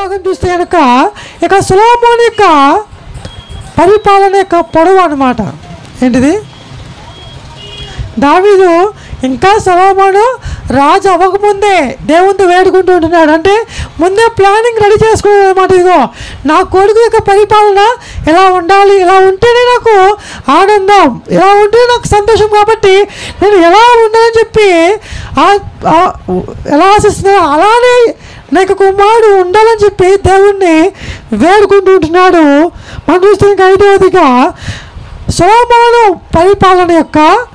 భాగం చూస్తే కనుక ఇక సులోమోని యొక్క పరిపాలన యొక్క పొడవు అనమాట ఏంటిది దావీదు ఇంకా సలోమాను రాజు అవ్వకముందే దేవునితో వేడుకుంటూ ఉంటున్నాడు అంటే ముందే ప్లానింగ్ రెడీ చేసుకున్నాడు అనమాట ఇదిగో నా కొడుకు యొక్క పరిపాలన ఎలా ఉండాలి ఇలా ఉంటేనే నాకు ఆనందం ఇలా ఉంటేనే నాకు సంతోషం కాబట్టి నేను ఎలా ఉండాలని చెప్పి ఆ- ఆ- ఎలా ఆశిస్తున్నాను అలానే నాకు కుమారుడు ఉండాలని చెప్పి దేవుణ్ణి వేడుకుంటూ ఉంటున్నాడు మనం చూస్తే ఇంకా ఐదవదిగా సోమాను పరిపాలన యొక్క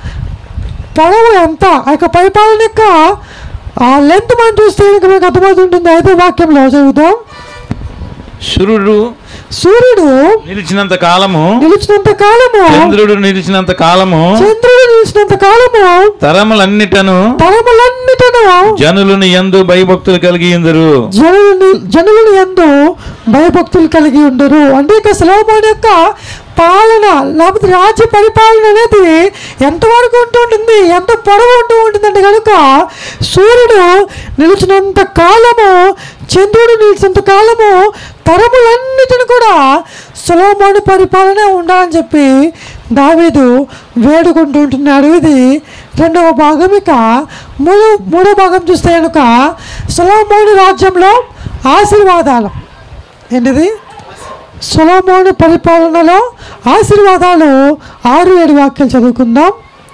పొడవు ఎంత ఆ యొక్క పరిపాలన యొక్క ఆ లెంత్ మనం చూస్తే ఇంకా మనకు అర్థమవుతుంటుంది ఐదో వాక్యంలో చదువుతాం సూర్యుడు సూర్యుడు నిలిచినంత కాలము నిలిచినంత కాలము చంద్రుడు నిలిచినంత కాలము చంద్రుడు నిలిచినంత కాలము తరములన్నిటను తరములన్నిటను జనులను ఎందు భయభక్తులు కలిగి ఇందరు జనులని జనులను ఎందు భయభక్తులు కలిగి ఉండరు అంటే ఇక సలోమోన్ యొక్క పాలన లేకపోతే రాజ్య పరిపాలన అనేది ఎంతవరకు ఉంటూ ఉంటుంది ఎంత పొడవు ఉంటూ ఉంటుందంటే కనుక సూర్యుడు నిలిచినంత కాలము చంద్రుడు నిలిచినంత కాలము తరములన్నిటిని కూడా సులోమోని పరిపాలన ఉండాలని చెప్పి దావీదు వేడుకుంటూ ఉంటున్నాడు ఇది రెండవ భాగం ఇక మూడో మూడో భాగం చూస్తే కనుక సులోమోని రాజ్యంలో ఆశీర్వాదాలు ఏంటిది సులోమోని పరిపాలనలో ఆశీర్వాదాలు ఆరు ఏడు వాక్యాలు చదువుకుందాం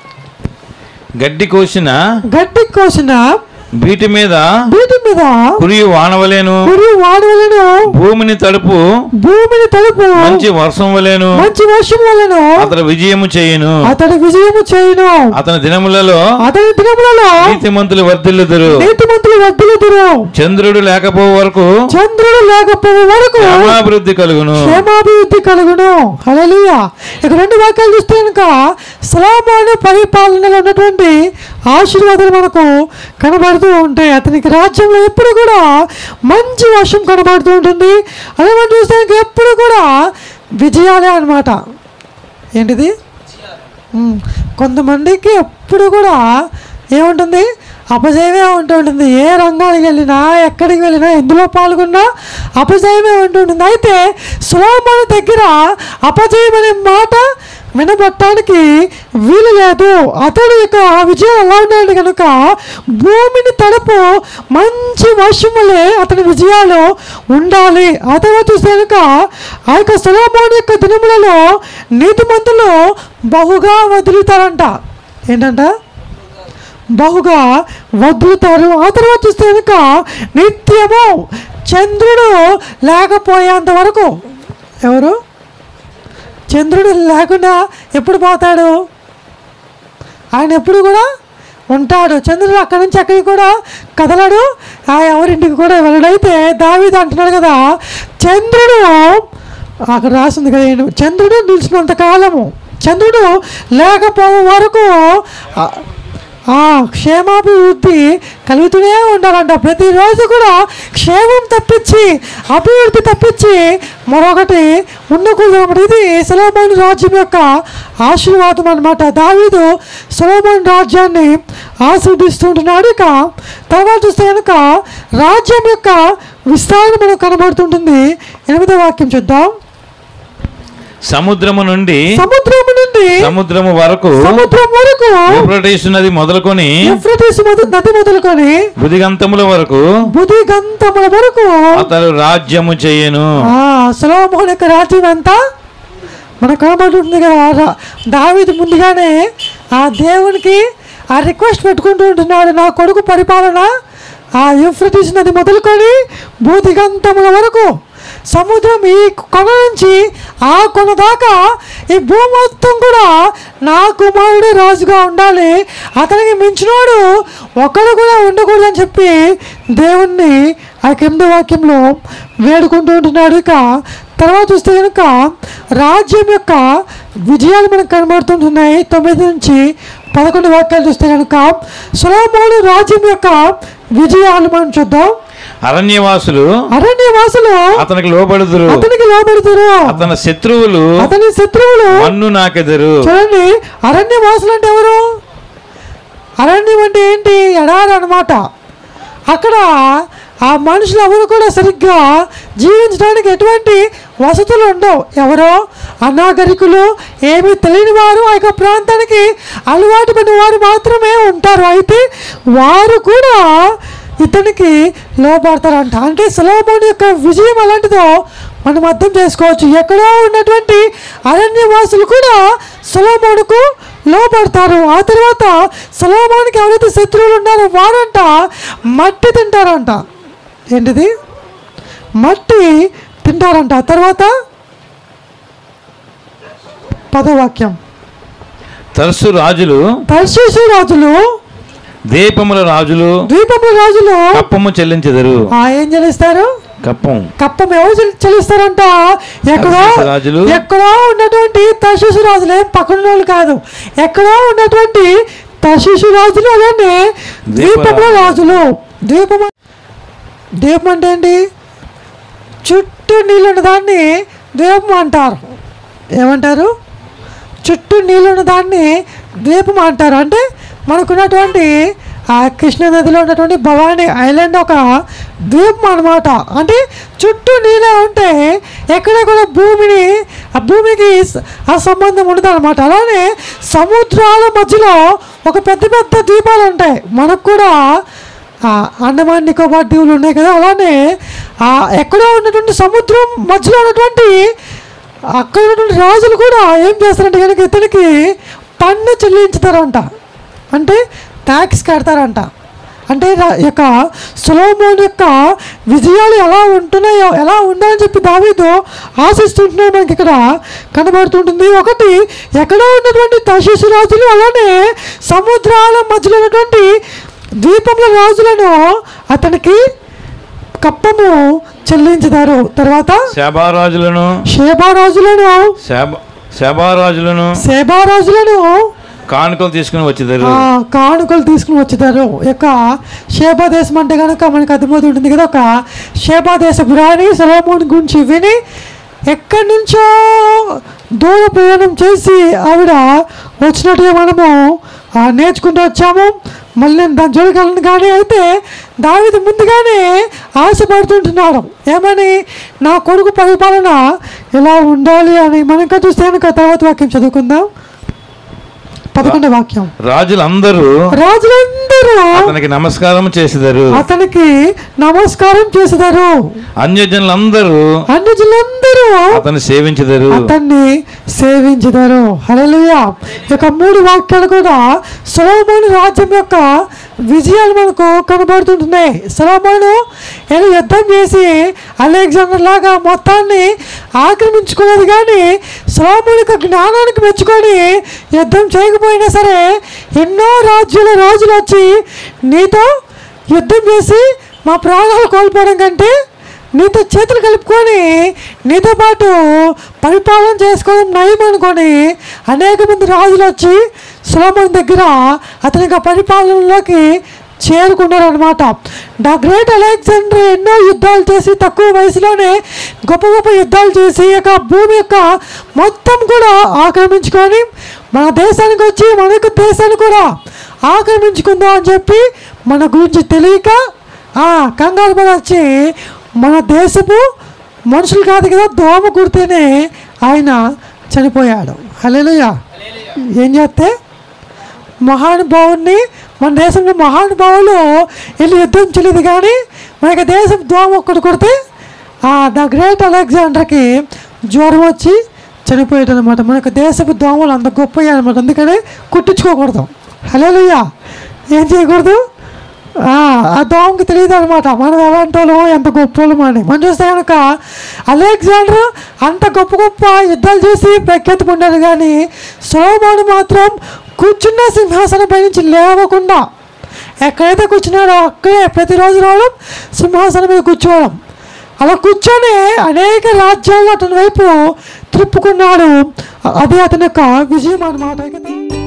గడ్డి కోసిన గట్టి కోసిన వీటి మీద వీటి మీద కురియు వానవలేను గురి వాడవలను భూమిని తడుపు భూమిని తలుపు మంచి వర్షం వలేను మంచి వర్షం వలను అతడు విజయము చేయును అతడి విజయము చేయను అతని దినములలో అతని దినములలో నీతిమంతులు వర్ధిల్లుదురు నీతిమంతులు వద్దులుదురు చంద్రుడు లేకపో వరకు చంద్రుడు లేకపోయే వరకు క్షేమాభివృద్ధి కలుగును క్షేమాభివృద్ధి కలుగును హల్లెలూయా ఇక రెండు వాక్యాలు చూస్తే కనుక సలామాను పరిపాలనలో ఉన్నటువంటి ఆశీర్వాదాలు మనకు కనబడుతూ ఉంటాయి అతనికి రాజ్యంలో ఎప్పుడు కూడా మంచి వర్షం కనబడుతూ ఉంటుంది అదే మనం చూస్తే కనుక ఎప్పుడు కూడా విజయాలే అన్నమాట ఏంటిది ఉమ్, కొంతమందికి ఎప్పుడు కూడా ఏముంటుంది అపజయమే ఉంటూ ఉంటుంది ఏ రంగానికి వెళ్ళినా ఎక్కడికి వెళ్ళినా ఎందులో పాల్గొన్నా అపజయమే ఉంటూ ఉంటుంది అయితే సులోమను దగ్గర అపజయం అనే మాట వినబట్టడానికి వీలు లేదు అతడు యొక్క ఆ విజయం ఎలా ఉన్నాడు కనుక భూమిని తడుపు మంచి వర్షం వలె అతని విజయాలు ఉండాలి ఆ తర్వాత చూస్తే కనుక ఆ యొక్క సులోమోని యొక్క దినములలో నీతిమంతులు బహుగా వదులుతారంట ఏంటంట బహుగా వదులుతారు ఆ తర్వాత చూస్తే కనుక నిత్యము చంద్రుడు లేకపోయేంత వరకు ఎవరు చంద్రుడు లేకుండా ఎప్పుడు పోతాడు ఆయన ఎప్పుడు కూడా ఉంటాడు చంద్రుడు అక్కడి నుంచి అక్కడికి కూడా కదలడు ఆ ఎవరింటికి కూడా వెళ్ళడైతే దావీదు అంటున్నాడు కదా చంద్రుడు అక్కడ రాసింది కదా ఏంటి? చంద్రుడు నిలిచినంత కాలము చంద్రుడు లేకపోవే వరకు ఆ, ఆ క్షేమాభివృద్ధి కలుగుతూనే ఉండాలంట ప్రతిరోజు కూడా క్షేమం తప్పించి అభివృద్ధి తప్పించి మరొకటి ఉండకూడదు అనమాట ఇది సులోమోని రాజ్యం యొక్క ఆశీర్వాదం అనమాట దావీదు సులోమోని రాజ్యాన్ని ఆస్వాదిస్తుంటున్నాడు ఇక తర్వాత చూస్తే కనుక రాజ్యం యొక్క విస్తారణ మనకు కనబడుతుంటుంది ఎనిమిదో వాక్యం చూద్దాం సముద్రము నుండి సముద్రము నుండి సముద్రము వరకు సముద్రం వరకు యూఫ్రటీసు నది మొదలుకొని యూఫ్రటీస్ మొద- నది మొదలుకొని బుదిగంతముల వరకు బుధి గంతముల వరకు అతడు రాజ్యము చేయను ఆ సులోమోన్ యొక్క రాజ్యం అంతా మనకు కనబడుతుంది కదా రా- దావీదు ముందుగానే ఆ దేవునికి ఆ రిక్వెస్ట్ పెట్టుకుంటూ ఉంటున్నాడు నా కొడుకు పరిపాలన ఆ యూఫ్రటీస్ నది మొదలుకొని భూదిగంతముల వరకు సముద్రం ఈ కొన నుంచి ఆ కొన దాకా ఈ భూమి మొత్తం కూడా నా కుమారుడే రాజుగా ఉండాలి అతనికి మించినోడు ఒకడు కూడా ఉండకూడదని చెప్పి దేవుణ్ణి ఆ కింద వాక్యంలో వేడుకుంటూ ఉంటున్నాడు ఇక తర్వాత చూస్తే కనుక రాజ్యం యొక్క విజయాలు మనకు కనబడుతుంటున్నాయి తొమ్మిది నుంచి పదకొండు వాక్యాలు చూస్తే కనుక సులోమోను రాజ్యం యొక్క విజయాలు మనం చూద్దాం అరణ్యవాసులు అరణ్యవాసులు అతనికి లోబడుదురు అతనికి లోబడుతారు అతని శత్రువులు అతని శత్రువులు మన్ను నాకెదరు చూడండి అరణ్యవాసులు అంటే ఎవరు అరణ్యం అంటే ఏంటి ఎడారి అనమాట అక్కడ ఆ మనుషులు ఎవరు కూడా సరిగ్గా జీవించడానికి ఎటువంటి వసతులు ఉండవు ఎవరో అనాగరికులు ఏమీ తెలియని వారు ఆ యొక్క ప్రాంతానికి అలవాటు పడిన వారు మాత్రమే ఉంటారు అయితే వారు కూడా ఇతనికి లోపడతారంట అంటే సులభముని యొక్క విజయం అలాంటిదో మనం అర్థం చేసుకోవచ్చు ఎక్కడో ఉన్నటువంటి అరణ్యవాసులు కూడా సులభమునకు లోపడతారు ఆ తర్వాత సులభమునికి ఎవరైతే శత్రువులు ఉన్నారో వారంట మట్టి తింటారంట ఏంటిది మట్టి తింటారంట ఆ తర్వాత పదవాక్యం తరస్సు రాజులు తర్శీసు రాజులు దీపముల రాజులు ద్వీపముల రాజులు కప్పము చెల్లించెదరు ఆ ఏం చెల్లిస్తారు కప్పం కప్పం ఎవరు చెల్లి- చెల్లిస్తారంట ఎక్కడో తర్షీసు రాజులు. ఎక్కడో ఉన్నటువంటి తర్శీసు రాజులు ఏం పక్కన వాళ్ళు కాదు ఎక్కడో ఉన్నటువంటి తర్శీసు రాజులు అలానే ద్వీపముల రాజులు ద్వీపం ద్వీపం అంటే ఏంటి చుట్టూ నీళ్ళున్న దాన్ని ద్వీపం అంటారు ఏమంటారు చుట్టూ నీళ్ళున్న దాన్ని ద్వీపం అంటారు అంటే మనకున్నటువంటి ఆ కృష్ణ నదిలో ఉన్నటువంటి భవానీ ఐలాండ్ ఒక ద్వీపం అనమాట అంటే చుట్టూ నీళ్ళే ఉంటే ఎక్కడ కూడా భూమిని ఆ భూమికి స- ఆ సంబంధం ఉండదు అనమాట అలానే సముద్రాల మధ్యలో ఒక పెద్ద పెద్ద ద్వీపాలు ఉంటాయి మనకు కూడా ఆ అండమాన్ నికోబార్ దీవులు ఉన్నాయి కదా అలానే ఆ ఎక్కడో ఉన్నటువంటి సముద్రం మధ్యలో ఉన్నటువంటి అక్కడ ఉన్నటువంటి రాజులు కూడా ఏం చేస్తారంటే కనుక ఇతనికి పన్ను చెల్లించుతారంట అంటే ట్యాక్స్ కడతారంట అంటే రా- ఈ యొక్క సులోమోన్ యొక్క విజయాలు ఎలా ఉంటున్నాయో ఎలా ఉండాలని చెప్పి దావీదు ఆశిస్తుంటున్నాయి మనకి ఇక్కడ కనబడుతుంటుంది ఒకటి ఎక్కడో ఉన్నటువంటి తశిసు రాజులు అలానే సముద్రాల మధ్యలో ఉన్నటువంటి ద్వీపంలో రాజులను అతనికి కప్పము చెల్లించుతారు తర్వాత శాబారాజులను షేబా రాజులను శాబ శాబారాజులను సేబా రాజులను కానుకలు తీసుకుని వచ్చేదారు ఆ, కానుకలు తీసుకుని వచ్చేదారు ఈ యొక్క షేబా దేశం అంటే కనుక మనకు అర్థమవుతుంటుంది కదా ఒక షేబా దేశపు రాణి సలోమోన్ గురించి విని ఎక్కడి నుంచో దూర ప్రయాణం చేసి ఆవిడ వచ్చినట్టుగా మనము ఆ, నేర్చుకుంటూ వచ్చాము మళ్ళీ నేను దాని జోలికెళ్ళను కానీ అయితే దావిది ముందుగానే ఆశపడుతుంటున్నాడు ఏమని నా కొడుకు పరిపాలన ఇలా ఉండాలి అని మనం ఇంకా చూస్తే కనుక తర్వాత వాక్యం చదువుకుందాం పదకొండవ వాక్యం రాజులందరూ రాజులందరూ అతనికి నమస్కారం చేసేదారు అతనికి నమస్కారం చేసేదారు అన్యజనులందరూ అన్ని జిల్లందరూ అతన్ని సేవించెదరు అతన్ని సేవించుతారు హల్లెలూయా ఈ యొక్క మూడు వాక్యాలు కూడా సొలోమోను రాజ్యం యొక్క విజయాలు మనకు కనబడుతుంటున్నాయి సొలోమోను ఏదో యుద్ధం చేసి అలెగ్జాండర్ లాగా మొత్తాన్ని ఆక్రమించుకున్నది కానీ సొలోమోను యొక్క జ్ఞానానికి మెచ్చుకొని యుద్ధం చేయకపోయినా సరే ఎన్నో రాజ్యాల రాజులు వచ్చి నీతో యుద్ధం చేసి మా ప్రాణాలు కోల్పోవడం కంటే నీతో చేతులు కలుపుకొని నీతో పాటు పరిపాలన చేసుకోవడం నయం అనుకొని అనేక మంది రాజులు వచ్చి సులభం దగ్గర అతని యొక్క పరిపాలనలోకి చేరుకున్నారనమాట ద గ్రేట్ అలెగ్జాండర్ ఎన్నో యుద్ధాలు చేసి తక్కువ వయసులోనే గొప్ప గొప్ప యుద్ధాలు చేసి ఈ యొక్క భూమి యొక్క మొత్తం కూడా ఆక్రమించుకొని మన దేశానికి వచ్చి మన యొక్క దేశాన్ని కూడా ఆక్రమించుకుందాం అని చెప్పి మన గురించి తెలియక ఆ, కంగారు పడి వచ్చి మన దేశపు మనుషులు కాదు కదా దోమ కుడితేనే ఆయన చనిపోయాడు హల్లెలూయా ఏం చేస్తే మహానుభావుని మన దేశంలో మహానుభావులు వెళ్ళి యుద్ధం చేయలేదు కానీ మనకి దేశం దోమ ఒక్కటి కొడితే ఆ ద గ్రేట్ అలెగ్జాండర్కి జ్వరం వచ్చి చనిపోయాడు అనమాట మనకు దేశపు దోమలు అంత గొప్ప అనమాట అందుకనే కుట్టించుకోకూడదు హలోలుయ్యా ఏం చేయకూడదు ఆ ఆ దోమకి తెలియదు అనమాట మనం ఎలాంటి వాళ్ళం ఎంత గొప్ప వాళ్ళం అని మనం చూస్తే కనుక అలెగ్జాండర్ అంత గొప్ప గొప్ప యుద్ధాలు చేసి ప్రఖ్యాతి పొందాడు కానీ సోమాను మాత్రం కూర్చున్న సింహాసనంపై నుంచి లేవకుండా ఎక్కడైతే కూర్చున్నాడో అక్కడే ప్రతిరోజు రావడం సింహాసనం మీద కూర్చోవడం అలా కూర్చొని అనేక రాజ్యాలను అతని వైపు త్రిప్పుకున్నాడు అదే అతని యొక్క విజయం అన్నమాట